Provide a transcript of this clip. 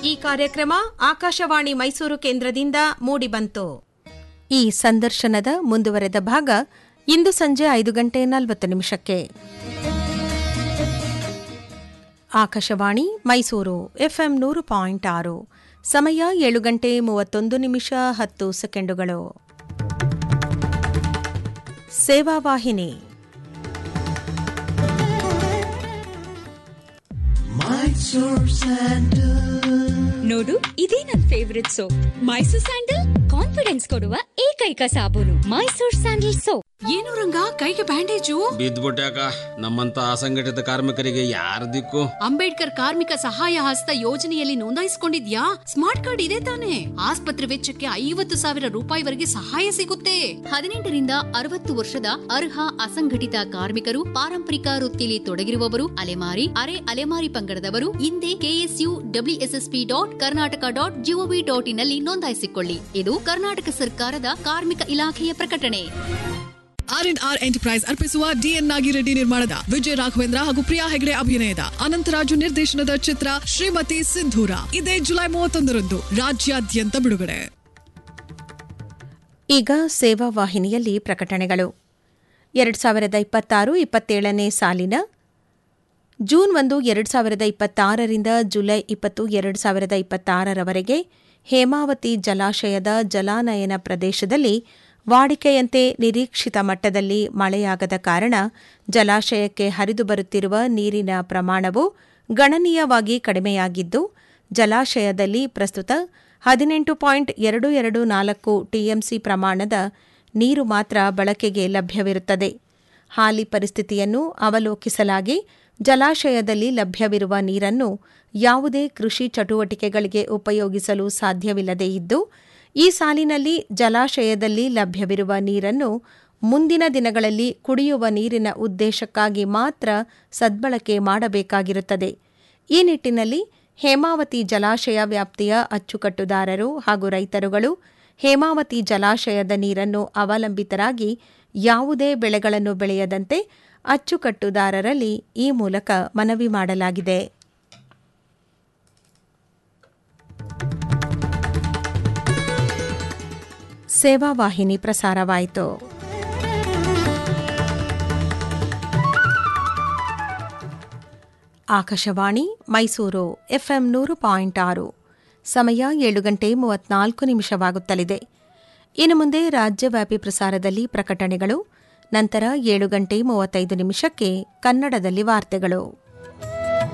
ಈ ಕಾರ್ಯಕ್ರಮ ಆಕಾಶವಾಣಿ ಮೈಸೂರು ಕೇಂದ್ರದಿಂದ ಮೂಡಿಬಂತು ಈ ಸಂದರ್ಶನದ ಮುಂದುವರೆದ ಭಾಗ ಇಂದು ಸಂಜೆ ಐದು ಗಂಟೆ ನಲವತ್ತು ನಿಮಿಷಕ್ಕೆ ಆಕಾಶವಾಣಿ ಮೈಸೂರು ಎಫ್ಎಂ ನೂರು ಪಾಯಿಂಟ್ ಆರು ಸಮಯ ಏಳು ಗಂಟೆ ಮೂವತ್ತೊಂದು ನಿಮಿಷ ಹತ್ತು ಸೆಕೆಂಡುಗಳು ಸೇವಾವಾಹಿನಿ ನೋಡು ಇದೇ ನನ್ favourite soap Mysore sandal confidence ಕೊಡುವ ಏಕೈಕ ಸಾಬೂನು ಮೈಸೂರ್ ಸ್ಯಾಂಡಲ್ ಸೋಪ್ ಏನು ರಂಗ ಕೈಗೆ ಬ್ಯಾಂಡೇಜು ಬಿದ್ದ್ಬಿಟ್ಯಾಕ ನಮ್ಮಂತ ಅಸಂಘಟಿತ ಕಾರ್ಮಿಕರಿಗೆ ಯಾರ ದಿಕ್ಕು ಅಂಬೇಡ್ಕರ್ ಕಾರ್ಮಿಕ ಸಹಾಯ ಹಸ್ತ ಯೋಜನೆಯಲ್ಲಿ ನೋಂದಾಯಿಸಿಕೊಂಡಿದ್ಯಾ ಸ್ಮಾರ್ಟ್ ಕಾರ್ಡ್ ಇದೆ ತಾನೆ ಆಸ್ಪತ್ರೆ ವೆಚ್ಚಕ್ಕೆ ಐವತ್ತು ಸಾವಿರ ರೂಪಾಯಿವರೆಗೆ ಸಹಾಯ ಸಿಗುತ್ತೆ ಹದಿನೆಂಟರಿಂದ ಅರವತ್ತು ವರ್ಷದ ಅರ್ಹ ಅಸಂಘಟಿತ ಕಾರ್ಮಿಕರು ಪಾರಂಪರಿಕ ವೃತ್ತಿಯಲ್ಲಿ ತೊಡಗಿರುವವರು ಅಲೆಮಾರಿ ಅರೆ ಅಲೆಮಾರಿ ಪಂಗಡದವರು ಹಿಂದೆ KSU WSSP dot Karnataka dot GOV dot ಇನ್ನಲ್ಲಿ ನೋಂದಾಯಿಸಿಕೊಳ್ಳಿ ಇದು ಕರ್ನಾಟಕ ಸರ್ಕಾರದ ಕಾರ್ಮಿಕ ಇಲಾಖೆಯ ಪ್ರಕಟಣೆ ಆರ್ ಅಂಡ್ ಆರ್ ಎಂಟರ್ಪ್ರೈಸ್ ಅರ್ಪಿಸುವ ಡಿಎನ್ ನಾಗಿರೆಡ್ಡಿ ನಿರ್ಮಾಣದ ವಿಜಯ ರಾಘವೇಂದ್ರ ಹಾಗೂ ಪ್ರಿಯಾ ಹೆಗಡೆ ಅಭಿನಯದ ಅನಂತರಾಜು ನಿರ್ದೇಶನದ ಚಿತ್ರ ಶ್ರೀಮತಿ ಸಿಂಧೂರ ಇದೇ ಜುಲೈ ಮೂವತ್ತೊಂದರಂದು ರಾಜ್ಯಾದ್ಯಂತ ಬಿಡುಗಡೆ ಈಗ ಸೇವಾ ವಾಹಿನಿಯಲ್ಲಿ ಪ್ರಕಟಣೆಗಳು ಎರಡು ಸಾವಿರದ ಇಪ್ಪತ್ತಾರು ಇಪ್ಪತ್ತೇಳನೇ ಸಾಲಿನ ಜೂನ್ ಒಂದು ಎರಡು ಸಾವಿರದ ಇಪ್ಪತ್ತಾರರಿಂದ ಜುಲೈ ಇಪ್ಪತ್ತು ಎರಡು ಸಾವಿರದ ಇಪ್ಪತ್ತಾರರವರೆಗೆ ಹೇಮಾವತಿ ಜಲಾಶಯದ ಜಲಾನಯನ ಪ್ರದೇಶದಲ್ಲಿ ವಾಡಿಕೆಯಂತೆ ನಿರೀಕ್ಷಿತ ಮಟ್ಟದಲ್ಲಿ ಮಳೆಯಾಗದ ಕಾರಣ ಜಲಾಶಯಕ್ಕೆ ಹರಿದು ಬರುತ್ತಿರುವ ನೀರಿನ ಪ್ರಮಾಣವು ಗಣನೀಯವಾಗಿ ಕಡಿಮೆಯಾಗಿದ್ದು ಜಲಾಶಯದಲ್ಲಿ ಪ್ರಸ್ತುತ ಹದಿನೆಂಟು ಪಾಯಿಂಟ್ ಎರಡು ಎರಡು ನಾಲ್ಕು ಟಿಎಂಸಿ ಪ್ರಮಾಣದ ನೀರು ಮಾತ್ರ ಬಳಕೆಗೆ ಲಭ್ಯವಿರುತ್ತದೆ ಹಾಲಿ ಪರಿಸ್ಥಿತಿಯನ್ನು ಅವಲೋಕಿಸಲಾಗಿ ಜಲಾಶಯದಲ್ಲಿ ಲಭ್ಯವಿರುವ ನೀರನ್ನು ಯಾವುದೇ ಕೃಷಿ ಚಟುವಟಿಕೆಗಳಿಗೆ ಉಪಯೋಗಿಸಲು ಸಾಧ್ಯವಿಲ್ಲದೇ ಇದ್ದು ಈ ಸಾಲಿನಲ್ಲಿ ಜಲಾಶಯದಲ್ಲಿ ಲಭ್ಯವಿರುವ ನೀರನ್ನು ಮುಂದಿನ ದಿನಗಳಲ್ಲಿ ಕುಡಿಯುವ ನೀರಿನ ಉದ್ದೇಶಕ್ಕಾಗಿ ಮಾತ್ರ ಸದ್ಬಳಕೆ ಮಾಡಬೇಕಾಗಿರುತ್ತದೆ ಈ ನಿಟ್ಟಿನಲ್ಲಿ ಹೇಮಾವತಿ ಜಲಾಶಯ ವ್ಯಾಪ್ತಿಯ ಅಚ್ಚುಕಟ್ಟುದಾರರು ಹಾಗೂ ರೈತರುಗಳು ಹೇಮಾವತಿ ಜಲಾಶಯದ ನೀರನ್ನು ಅವಲಂಬಿತರಾಗಿ ಯಾವುದೇ ಬೆಳೆಗಳನ್ನು ಬೆಳೆಯದಂತೆ ಅಚ್ಚುಕಟ್ಟುದಾರರಲ್ಲಿ ಈ ಮೂಲಕ ಮನವಿ ಮಾಡಲಾಗಿದೆ ಸೇವಾವಾಹಿನಿ ಪ್ರಸಾರವಾಯಿತು ಆಕಾಶವಾಣಿ ಮೈಸೂರು ಎಫ್ಎಂ ನೂರು ಪಾಯಿಂಟ್ ಆರು ಸಮಯ ಏಳು ಗಂಟೆ ಮೂವತ್ನಾಲ್ಕು ನಿಮಿಷವಾಗುತ್ತಲಿದೆ ಇನ್ನು ಮುಂದೆ ರಾಜ್ಯವ್ಯಾಪಿ ಪ್ರಸಾರದಲ್ಲಿ ಪ್ರಕಟಣೆಗಳು ನಂತರ ಏಳು ಗಂಟೆ ಮೂವತ್ತೈದು ನಿಮಿಷಕ್ಕೆ ಕನ್ನಡದಲ್ಲಿ ವಾರ್ತೆಗಳು